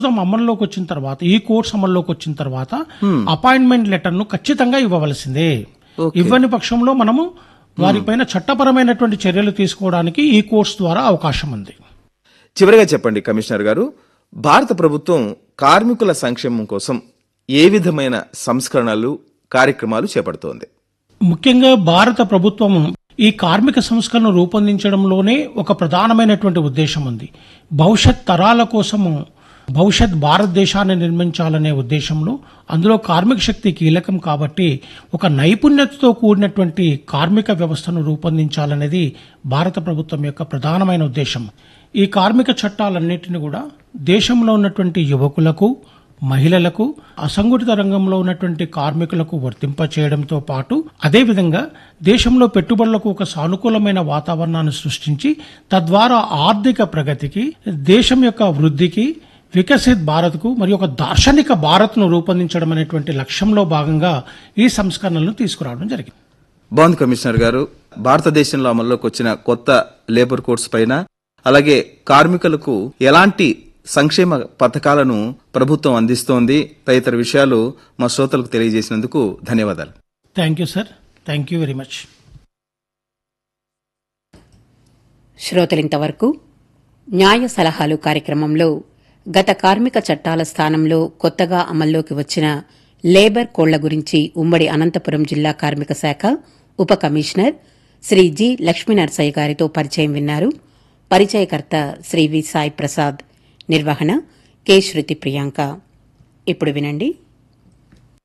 అమల్లోకి వచ్చిన తర్వాత ఈ కోర్స్ అమల్లోకి వచ్చిన తర్వాత అపాయింట్మెంట్ లెటర్ ను ఖచ్చితంగా ఇవ్వవలసిందే ఇవ్వని పక్షంలో మనము వారిపైన చట్టపరమైనటువంటి చర్యలు తీసుకోవడానికి ఈ కోర్స్ ద్వారా అవకాశం ఉంది చివరిగా చెప్పండి కమిషనర్ గారు భారత ప్రభుత్వం కార్మికుల సంక్షేమం కోసం ఏ విధమైన సంస్కరణలు కార్యక్రమాలు చేపడుతోంది ముఖ్యంగా భారత ప్రభుత్వం ఈ కార్మిక సంస్కరణ రూపొందించడంలోనే ఒక ప్రధానమైనటువంటి ఉద్దేశం ఉంది భవిష్యత్ తరాల కోసము భవిష్యత్ భారతదేశాన్ని నిర్మించాలనే ఉద్దేశంలో అందులో కార్మిక శక్తి కీలకం కాబట్టి ఒక నైపుణ్యతతో కూడినటువంటి కార్మిక వ్యవస్థను రూపొందించాలనేది భారత ప్రభుత్వం యొక్క ప్రధానమైన ఉద్దేశం ఈ కార్మిక చట్టాలన్నింటినీ కూడా దేశంలో ఉన్నటువంటి యువకులకు మహిళలకు అసంఘటిత రంగంలో ఉన్నటువంటి కార్మికులకు వర్తింపచేయడంతో పాటు అదేవిధంగా దేశంలో పెట్టుబడులకు ఒక సానుకూలమైన వాతావరణాన్ని సృష్టించి తద్వారా ఆర్థిక ప్రగతికి దేశం యొక్క వృద్ధికి వికసిత్ భారత్కు మరియు ఒక దార్శనిక భారత్ను రూపొందించడం అనేటువంటి లక్ష్యంలో భాగంగా ఈ సంస్కరణలను తీసుకురావడం జరిగింది బాగుంది కమిషనర్ గారు భారతదేశంలో అమల్లోకి వచ్చిన కొత్త లేబర్ కోడ్స్ పైన అలాగే కార్మికులకు ఎలాంటి సంక్షేమ పథకాలను ప్రభుత్వం అందిస్తోంది తదితర విషయాలు మా శ్రోతలకు తెలియజేసినందుకు ధన్యవాదాలు thank you sir thank you very much శ్రోతలింతవరకు న్యాయ సలహాలు కార్యక్రమంలో గత కార్మిక చట్టాల స్థానంలో కొత్తగా అమల్లోకి వచ్చిన లేబర్ కోళ్ల గురించి ఉమ్మడి అనంతపురం జిల్లా కార్మిక శాఖ ఉప కమిషనర్ శ్రీ జి లక్ష్మీనరసయ్య గారితో పరిచయం విన్నారు పరిచయకర్త శ్రీ వి సాయి ప్రసాద్ నిర్వహణ కె శృతి ప్రియాంక ఇప్పుడు వినండి